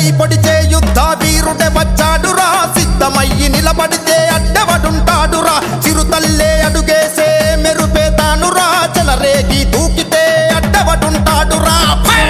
పొడిచే యుద్ధ వీరుడే వచ్చాడురా సిద్ధమయ్యి నిలబడితే అడ్డవడుంటాడురా చిరుతల్లే అడుగేసే మెరుపే తానురా చెలరేగి దూకితే అడ్డవడుంటాడురా ఫై!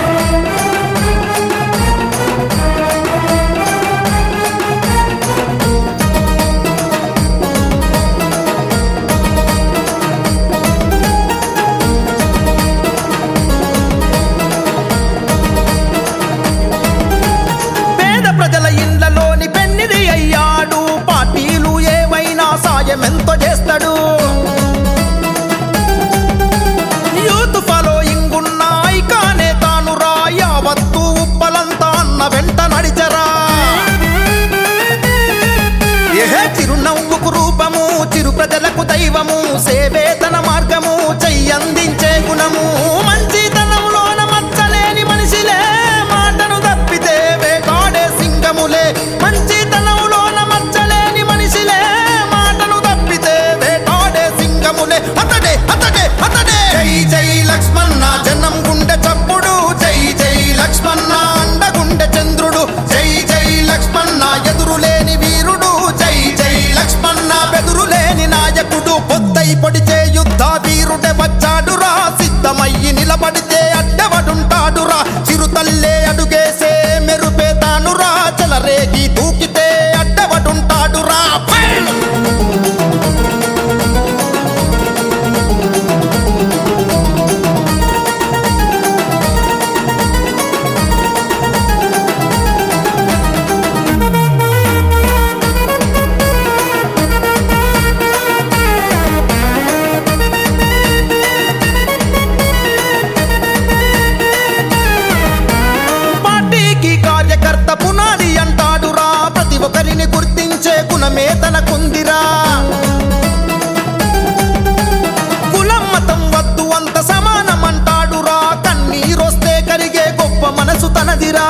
పేద ప్రజల ఇండ్లలోని పెన్నిది అయ్యాడు పార్టీలు ఏవైనా సాయం ఎంతో చేస్తాడు యూత్ ఫాలోయింగ్ ఉన్న ఐకానే తాను రా యావత్తు ఉప్పలంతా అన్న వెంట నడిచరా ఏహే చిరునవ్వుకు రూపము చిరు ప్రజలకు దైవము సేవే తన మార్గము చెయ్యందించే గుణము మంచితనంలోన మచ్చలేని మనిషిలే మాటను తప్పితే వేటాడే సింగములే మంచితనంలోన మచ్చలేని మనిషిలే మాటను తప్పితే వేటాడే సింగములే అతడే అతడే అతడే జై జై లక్ష్మణ జనం గుండె చప్పుడు జై జై లక్ష్మణ అండగుండె చంద్రుడు జై జై లక్ష్మణ ఎదురులేని వీరుడు జై జై లక్ష్మణ బెదురులేని నాయకుడు పొద్దై పొడిచే యుద్ధ వీరుడే వచ్చాడురా సిద్ధమయ్యి నిలబడితే అడ్డవడుంటాడురా చిరుతల్లే అడుగేసే మెరుపే తానురా చెలరేగి దూకితే అడ్డవడుంటాడురా ఫై! పార్టీకి కార్యకర్త పునాది అంటాడురా ప్రతి ఒక్కరిని గుర్తించే గుణమే తనకుందిరా కులం మతం వద్దు అంత సమానం అంటాడురా కన్నీరొస్తే కరిగే గొప్ప మనసు తనదిరా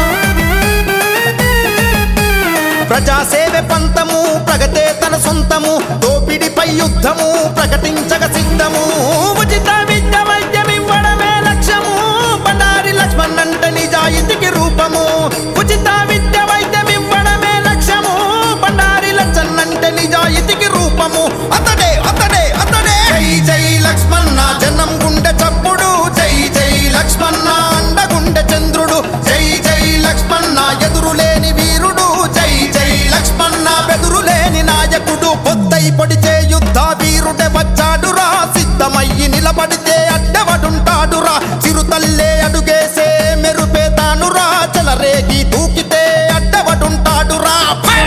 ప్రజాసేవే పంతము ప్రగతే తన సొంతము దోపిడిపై యుద్ధము ప్రకటించగ సిద్ధము ఉచిత విద్య వైద్యం ఇవ్వడమే లక్ష్యము బండారి లక్ష్మణ్ అంటే నిజాయితీకి రూపము ఉచిత విద్య వైద్యం ఇవ్వడమే లక్ష్యము బండారి లక్ష్మణ్ అంటే నిజాయితీకి రూపము అతడే అతడే అతడే జై జై లక్ష్మణ జనం గుండె చప్పుడు జై జై లక్ష్మణ అండగుండె చంద్రుడు జై జై లక్ష్మణ ఎదురులేని వీరుడు జై జై లక్ష్మణ బెదురులేని నాయకుడు పొద్దై పొడిచే యుద్ధ వీరుడే వచ్చాడురా సిద్ధమయ్యి నిలబడితే అడ్డవడుంటాడురా చిరుతల్లే అడుగేసే మెరుపే తానురా చెలరేగి దూకితే అడ్డవడుంటాడురా ఫై!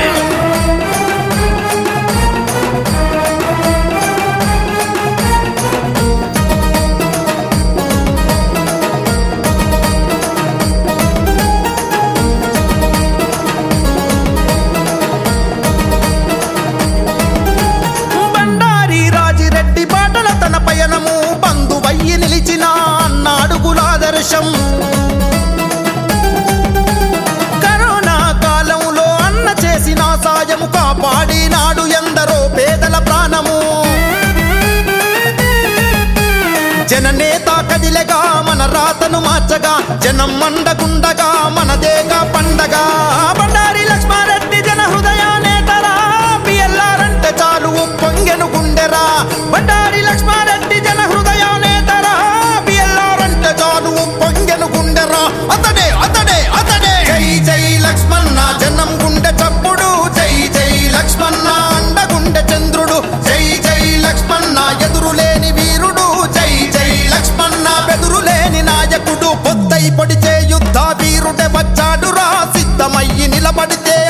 బండారి రాజిరెడ్డి బాటల తన పయనము బంధువయ్యి నిలిచిన అన్నాడుగులాదర్శం కరోనా కాలంలో అన్న చేసిన సాయము కాపాడినాడు ఎందరో పేదల ప్రాణము జననేత కదిలెగా మన రాతను మార్చగా జనం మండగుండగా మనదేగా పండగ బండారి లక్ష్మారెడ్డి జన హృదయ నేతరా బిఎల్ఆర్ అంటే చాలు పొంగెను గుండెరా బండారి లక్ష్మారెడ్డి జన హృదయ నేతరా బిఎల్ఆర్ అంటే చాలు పొంగెను గుండెరా అతడే అతడే అతడే జై జై లక్ష్మణ జనం గుండె చప్పుడు జై జై లక్ష్మణ అండగుండె చంద్రుడు జై జై లక్ష్మణ ఎదురులేని వీరుడు జై జై లక్ష్మణ బెదురులేని నాయకుడు పొద్దై పొడిచే యుద్ధ వీరుడే వచ్చాడురా సిద్ధమయ్యి నిలబడితే